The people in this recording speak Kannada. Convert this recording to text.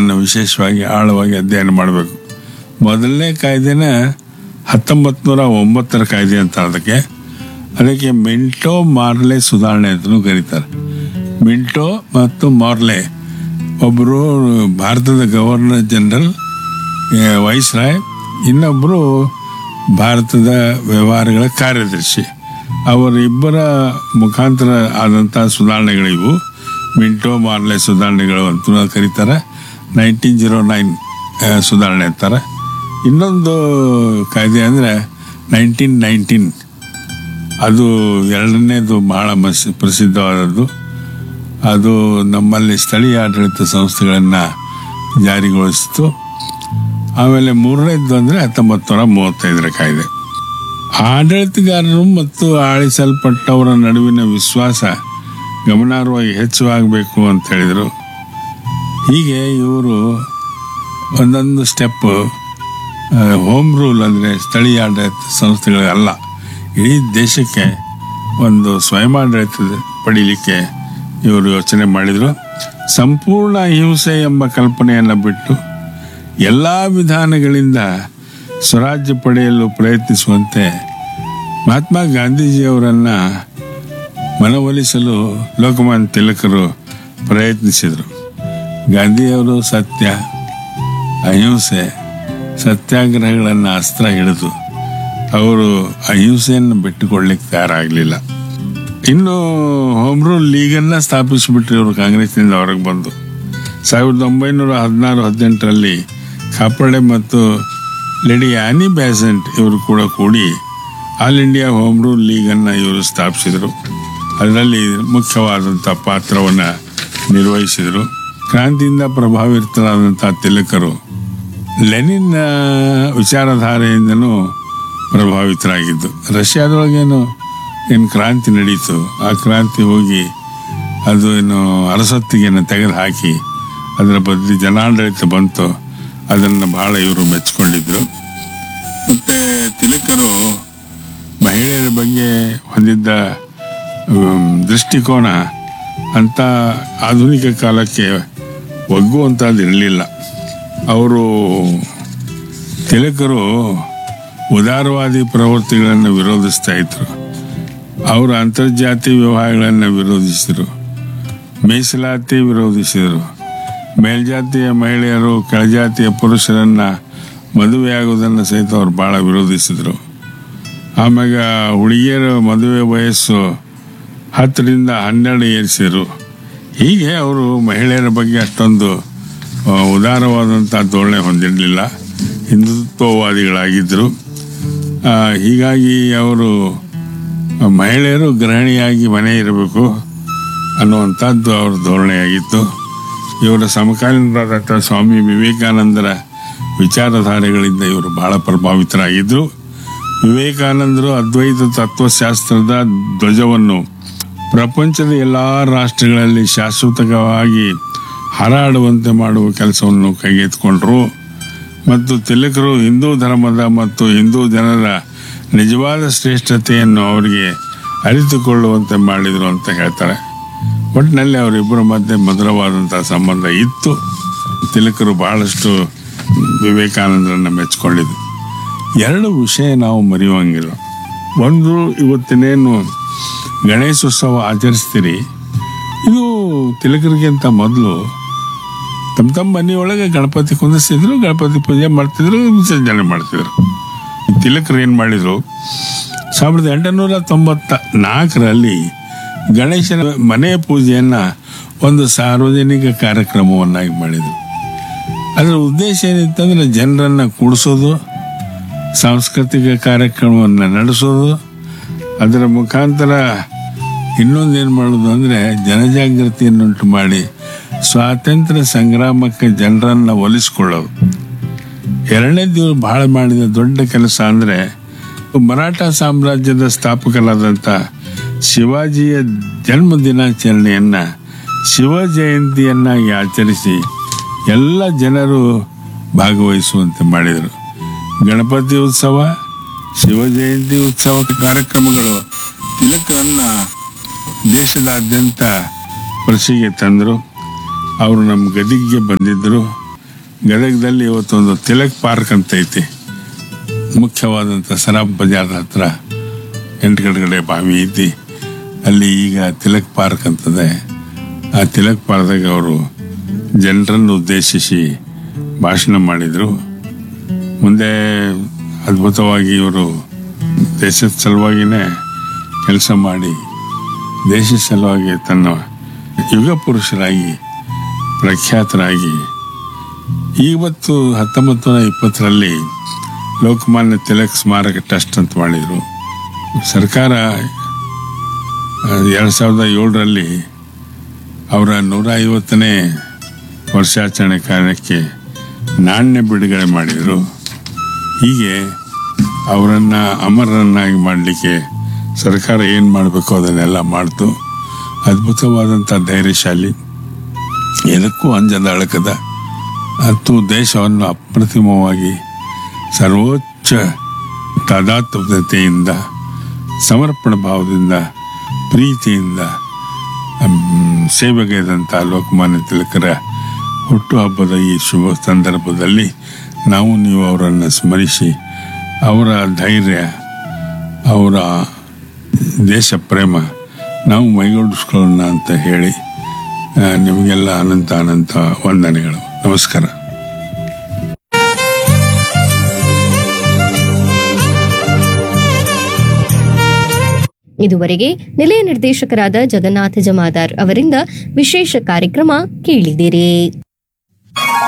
ಅದನ್ನು ವಿಶೇಷವಾಗಿ ಆಳವಾಗಿ ಅಧ್ಯಯನ ಮಾಡಬೇಕು ಮೊದಲನೇ ಕಾಯ್ದೆನ ಹತ್ತೊಂಬತ್ತು ನೂರ ಒಂಬತ್ತರ ಕಾಯ್ದೆ ಅಂತ ಅದಕ್ಕೆ ಅದಕ್ಕೆ ಮಿಂಟೋ ಮಾರ್ಲೆ ಸುಧಾರಣೆ ಅಂತಲೂ ಕರೀತಾರೆ ಮಿಂಟೋ ಮತ್ತು ಮಾರ್ಲೆ ಒಬ್ಬರು ಭಾರತದ ಗವರ್ನರ್ ಜನರಲ್ ವೈಸ್ ರಾಯ್ ಇನ್ನೊಬ್ಬರು ಭಾರತದ ವ್ಯವಹಾರಗಳ ಕಾರ್ಯದರ್ಶಿ ಅವರಿಬ್ಬರ ಮುಖಾಂತರ ಆದಂಥ ಸುಧಾರಣೆಗಳಿವು ಮಿಂಟೋ ಮಾರ್ಲೆ ಸುಧಾರಣೆಗಳು ಅಂತ ಕರೀತಾರೆ ನೈನ್ಟೀನ್ ಜೀರೋ ನೈನ್ ಸುಧಾರಣೆ ಅಂತಾರೆ ಇನ್ನೊಂದು ಕಾಯ್ದೆ ಅಂದರೆ ನೈನ್ಟೀನ್ ನೈನ್ಟೀನ್ ಅದು ಎರಡನೇದು ಬಹಳ ಮಸ್ ಪ್ರಸಿದ್ಧವಾದದ್ದು ಅದು ನಮ್ಮಲ್ಲಿ ಸ್ಥಳೀಯ ಆಡಳಿತ ಸಂಸ್ಥೆಗಳನ್ನು ಜಾರಿಗೊಳಿಸಿತು ಆಮೇಲೆ ಮೂರನೇದ್ದು ಅಂದರೆ ಹತ್ತೊಂಬತ್ತು ನೂರ ಮೂವತ್ತೈದರ ಕಾಯ್ದೆ ಆಡಳಿತಗಾರರು ಮತ್ತು ಆಳಿಸಲ್ಪಟ್ಟವರ ನಡುವಿನ ವಿಶ್ವಾಸ ಗಮನಾರ್ಹವಾಗಿ ಹೆಚ್ಚಾಗಬೇಕು ಅಂತ ಹೇಳಿದರು ಹೀಗೆ ಇವರು ಒಂದೊಂದು ಸ್ಟೆಪ್ ಹೋಮ್ ರೂಲ್ ಅಂದರೆ ಸ್ಥಳೀಯ ಆಡಳಿತ ಸಂಸ್ಥೆಗಳಲ್ಲ ಇಡೀ ದೇಶಕ್ಕೆ ಒಂದು ಸ್ವಯಮಾಡಳಿತ ಪಡೀಲಿಕ್ಕೆ ಇವರು ಯೋಚನೆ ಮಾಡಿದರು ಸಂಪೂರ್ಣ ಅಹಿಂಸೆ ಎಂಬ ಕಲ್ಪನೆಯನ್ನು ಬಿಟ್ಟು ಎಲ್ಲ ವಿಧಾನಗಳಿಂದ ಸ್ವರಾಜ್ಯ ಪಡೆಯಲು ಪ್ರಯತ್ನಿಸುವಂತೆ ಮಹಾತ್ಮ ಗಾಂಧೀಜಿಯವರನ್ನು ಮನವೊಲಿಸಲು ಲೋಕಮಾನ್ಯ ತಿಲಕರು ಪ್ರಯತ್ನಿಸಿದರು ಗಾಂಧಿಯವರು ಸತ್ಯ ಅಹಿಂಸೆ ಸತ್ಯಾಗ್ರಹಗಳನ್ನು ಅಸ್ತ್ರ ಹಿಡಿದು ಅವರು ಅಹಿಂಸೆಯನ್ನು ಬಿಟ್ಟುಕೊಳ್ಳಿಕ್ಕೆ ತಯಾರಾಗಲಿಲ್ಲ ಇನ್ನು ಹೋಮ್ ರೂಲ್ ಲೀಗನ್ನ ಸ್ಥಾಪಿಸಿಬಿಟ್ರು ಇವರು ಕಾಂಗ್ರೆಸ್ನಿಂದ ಹೊರಗೆ ಬಂದು ಸಾವಿರದ ಒಂಬೈನೂರ ಹದಿನಾರು ಹದಿನೆಂಟರಲ್ಲಿ ಕಾಪಡೆ ಮತ್ತು ಲೇಡಿ ಆನಿ ಬ್ಯಾಸೆಂಟ್ ಇವರು ಕೂಡ ಕೂಡಿ ಆಲ್ ಇಂಡಿಯಾ ಹೋಮ್ ರೂಲ್ ಲೀಗನ್ನು ಇವರು ಸ್ಥಾಪಿಸಿದರು ಅದರಲ್ಲಿ ಮುಖ್ಯವಾದಂಥ ಪಾತ್ರವನ್ನು ನಿರ್ವಹಿಸಿದರು ಕ್ರಾಂತಿಯಿಂದ ಪ್ರಭಾವಿತರಾದಂಥ ತಿಲಕರು ಲೆನಿನ್ ವಿಚಾರಧಾರೆಯಿಂದನೂ ಪ್ರಭಾವಿತರಾಗಿದ್ದು ರಷ್ಯಾದೊಳಗೇನು ಏನು ಕ್ರಾಂತಿ ನಡೀತು ಆ ಕ್ರಾಂತಿ ಹೋಗಿ ಅದು ಏನು ಅರಸೊತ್ತಿಗೆಯನ್ನು ತೆಗೆದು ಹಾಕಿ ಅದರ ಬದಲು ಜನಾಡಳಿತ ಬಂತು ಅದನ್ನು ಬಹಳ ಇವರು ಮೆಚ್ಚಿಕೊಂಡಿದ್ರು ಮತ್ತು ತಿಲಕರು ಮಹಿಳೆಯರ ಬಗ್ಗೆ ಹೊಂದಿದ್ದ ಉಮ್, ದೃಷ್ಟಿಕೋನ ಅಂತ ಆಧುನಿಕ ಕಾಲಕ್ಕೆ ಒಗ್ಗುವಂಥದ್ದು ಇರಲಿಲ್ಲ ಅವರು ತಿಲಕರು ಉದಾರವಾದಿ ಪ್ರವೃತ್ತಿಗಳನ್ನು ವಿರೋಧಿಸ್ತಾ ಇದ್ರು ಅವರು ಅಂತರ್ಜಾತಿ ವ್ಯವಹಾರಗಳನ್ನು ವಿರೋಧಿಸಿದರು ಮೀಸಲಾತಿ ವಿರೋಧಿಸಿದರು ಮೇಲ್ಜಾತಿಯ ಮಹಿಳೆಯರು ಕೆಳಜಾತಿಯ ಪುರುಷರನ್ನ ಮದುವೆಯಾಗುವುದನ್ನು ಸಹಿತ ಅವರು ಭಾಳ ವಿರೋಧಿಸಿದರು ಆಮ್ಯಾಗ ಹುಡುಗಿಯರ ಮದುವೆ ವಯಸ್ಸು ಹತ್ತರಿಂದ ಹನ್ನೆರಡು ಏರಿಸಿದರು ಹೀಗೆ ಅವರು ಮಹಿಳೆಯರ ಬಗ್ಗೆ ಅಷ್ಟೊಂದು ಆ, ಉದಾರವಾದಂಥ ಧೋರಣೆ ಹೊಂದಿರಲಿಲ್ಲ ಹಿಂದುತ್ವವಾದಿಗಳಾಗಿದ್ದರು ಆ, ಹೀಗಾಗಿ ಅವರು ಮಹಿಳೆಯರು ಗೃಹಿಣಿಯಾಗಿ ಮನೆ ಇರಬೇಕು ಅನ್ನುವಂಥದ್ದು ಅವ್ರ ಧೋರಣೆಯಾಗಿತ್ತು ಇವರ ಸಮಕಾಲೀನರಾದಂಥ ಸ್ವಾಮಿ ವಿವೇಕಾನಂದರ ವಿಚಾರಧಾರೆಗಳಿಂದ ಇವರು ಬಹಳ ಪ್ರಭಾವಿತರಾಗಿದ್ದರು ವಿವೇಕಾನಂದರು ಅದ್ವೈತ ತತ್ವಶಾಸ್ತ್ರದ ಧ್ವಜವನ್ನು ಪ್ರಪಂಚದ ಎಲ್ಲ ರಾಷ್ಟ್ರಗಳಲ್ಲಿ ಶಾಶ್ವತವಾಗಿ ಹಾರಾಡುವಂತೆ ಮಾಡುವ ಕೆಲಸವನ್ನು ಕೈಗೆತ್ತಿಕೊಂಡರು ಮತ್ತು ತಿಲಕರು ಹಿಂದೂ ಧರ್ಮದ ಮತ್ತು ಹಿಂದೂ ಜನರ ನಿಜವಾದ ಶ್ರೇಷ್ಠತೆಯನ್ನು ಅವರಿಗೆ ಅರಿತುಕೊಳ್ಳುವಂತೆ ಮಾಡಿದರು ಅಂತ ಹೇಳ್ತಾರೆ ಒಟ್ಟಿನಲ್ಲಿ ಅವರಿಬ್ಬರ ಮಧ್ಯೆ ಮಧುರವಾದಂಥ ಸಂಬಂಧ ಇತ್ತು ತಿಲಕರು ಬಹಳಷ್ಟು ವಿವೇಕಾನಂದರನ್ನು ಮೆಚ್ಚಿಕೊಂಡಿದ್ರು ಎರಡು ವಿಷಯ ನಾವು ಮರೆಯುವಂಗಿಲ್ಲ ಒಂದು ಇವತ್ತಿನೇನು ಗಣೇಶೋತ್ಸವ ಆಚರಿಸ್ತೀರಿ ಇದು ತಿಲಕರಿಗಿಂತ ಮೊದಲು ತಮ್ಮ ತಮ್ಮ ಮನೆಯೊಳಗೆ ಗಣಪತಿ ಕುಂದಿಸ್ತಿದ್ರು ಗಣಪತಿ ಪೂಜೆ ಮಾಡ್ತಿದ್ರು ವಿಸರ್ಜನೆ ಮಾಡ್ತಿದ್ರು ತಿಲಕರು ಏನು ಮಾಡಿದ್ರು ಸಾವಿರದ ಎಂಟುನೂರ ತೊಂಬತ್ತ ನಾಲ್ಕರಲ್ಲಿ ಗಣೇಶನ ಮನೆಯ ಪೂಜೆಯನ್ನು ಒಂದು ಸಾರ್ವಜನಿಕ ಕಾರ್ಯಕ್ರಮವನ್ನಾಗಿ ಮಾಡಿದರು ಅದರ ಉದ್ದೇಶ ಏನಿತ್ತಂದ್ರೆ ಜನರನ್ನು ಕೂಡಿಸೋದು ಸಾಂಸ್ಕೃತಿಕ ಕಾರ್ಯಕ್ರಮವನ್ನು ನಡೆಸೋದು ಅದರ ಮುಖಾಂತರ ಇನ್ನೊಂದೇನು ಮಾಡೋದು ಅಂದರೆ ಜನಜಾಗೃತಿಯನ್ನುಂಟು ಮಾಡಿ ಸ್ವಾತಂತ್ರ್ಯ ಸಂಗ್ರಾಮಕ್ಕೆ ಜನರನ್ನು ಒಲಿಸ್ಕೊಳ್ಳೋದು ಎರಡನೇದು ಇವರು ಬಹಳ ಮಾಡಿದ ದೊಡ್ಡ ಕೆಲಸ ಅಂದರೆ ಮರಾಠ ಸಾಮ್ರಾಜ್ಯದ ಸ್ಥಾಪಕರಾದಂಥ ಶಿವಾಜಿಯ ಜನ್ಮ ದಿನಾಚರಣೆಯನ್ನು ಶಿವ ಜಯಂತಿಯನ್ನಾಗಿ ಆಚರಿಸಿ ಎಲ್ಲ ಜನರು ಭಾಗವಹಿಸುವಂತೆ ಮಾಡಿದರು ಗಣಪತಿ ಉತ್ಸವ ಶಿವ ಜಯಂತಿ ಉತ್ಸವ ಕಾರ್ಯಕ್ರಮಗಳು ತಿಲಕರನ್ನ ದೇಶದಾದ್ಯಂತ ಪ್ರಸಿಗೆ ತಂದರು ಅವರು ನಮ್ಮ ಗದಿಗೆ ಬಂದಿದ್ದರು ಗದಗದಲ್ಲಿ ಇವತ್ತೊಂದು ತಿಲಕ್ ಪಾರ್ಕ್ ಅಂತ ಐತಿ ಮುಖ್ಯವಾದಂಥ ಸರಾಬ್ ಬಜಾರ್ ಹತ್ರ ಎಂಟು ಕಡೆ ಬಾವಿ ಐತಿ ಅಲ್ಲಿ ಈಗ ತಿಲಕ್ ಪಾರ್ಕ್ ಅಂತದೆ ಆ ತಿಲಕ್ ಪಾರ್ಕ್ದಾಗ ಅವರು ಜನರನ್ನು ಉದ್ದೇಶಿಸಿ ಭಾಷಣ ಮಾಡಿದರು ಮುಂದೆ ಅದ್ಭುತವಾಗಿ ಇವರು ದೇಶದ ಸಲುವಾಗಿನೇ ಕೆಲಸ ಮಾಡಿ ದೇಶದ ಸಲುವಾಗಿ ತನ್ನ ಯುಗ ಪುರುಷರಾಗಿ ಪ್ರಖ್ಯಾತರಾಗಿ ಇವತ್ತು ಹತ್ತೊಂಬತ್ತು ನೂರ ಇಪ್ಪತ್ತರಲ್ಲಿ ಲೋಕಮಾನ್ಯ ತಿಲಕ್ ಸ್ಮಾರಕ ಟ್ರಸ್ಟ್ ಅಂತ ಮಾಡಿದರು ಸರ್ಕಾರ ಎರಡು ಸಾವಿರದ ಏಳರಲ್ಲಿ ಅವರ ನೂರ ಐವತ್ತನೇ ವರ್ಷಾಚರಣೆ ಕಾರ್ಯಕ್ಕೆ ನಾಣ್ಯ ಬಿಡುಗಡೆ ಮಾಡಿದರು ಹೀಗೆ ಅವರನ್ನು ಅಮರರನ್ನಾಗಿ ಮಾಡಲಿಕ್ಕೆ ಸರ್ಕಾರ ಏನು ಮಾಡಬೇಕು ಅದನ್ನೆಲ್ಲ ಮಾಡ್ತು ಅದ್ಭುತವಾದಂಥ ಧೈರ್ಯಶಾಲಿ ಎದಕ್ಕೂ ಅಂಜದ ಅಳಕದ ಮತ್ತು ದೇಶವನ್ನು ಅಪ್ರತಿಮವಾಗಿ ಸರ್ವೋಚ್ಚ ತಾದಾತ್ಮತೆಯಿಂದ ಸಮರ್ಪಣ ಭಾವದಿಂದ ಪ್ರೀತಿಯಿಂದ ಹ್ಮ್, ಸೇವೆಗೈದಂಥ ಲೋಕಮಾನ್ಯ ತಿಲಕರ ಹುಟ್ಟುಹಬ್ಬದ ಈ ಶುಭ ಸಂದರ್ಭದಲ್ಲಿ ನಾವು ನೀವು ಅವರನ್ನು ಸ್ಮರಿಸಿ ಅವರ ಧೈರ್ಯ ಅವರ ದೇಶ ಪ್ರೇಮ ನಾವು ಮೈಗೂಡಿಸ್ಕೊಳ್ಳೋಣ ಅಂತ ಹೇಳಿ ಆ, ನಿಮಗೆಲ್ಲ ಅನಂತ ಅನಂತ ವಂದನೆಗಳು ನಮಸ್ಕಾರ ಇದುವರೆಗೆ ನಿಲಯ ನಿರ್ದೇಶಕರಾದ ಜಗನ್ನಾಥ ಜಮಾದಾರ್ ಅವರಿಂದ ವಿಶೇಷ ಕಾರ್ಯಕ್ರಮ ಕೇಳಿದಿರಿ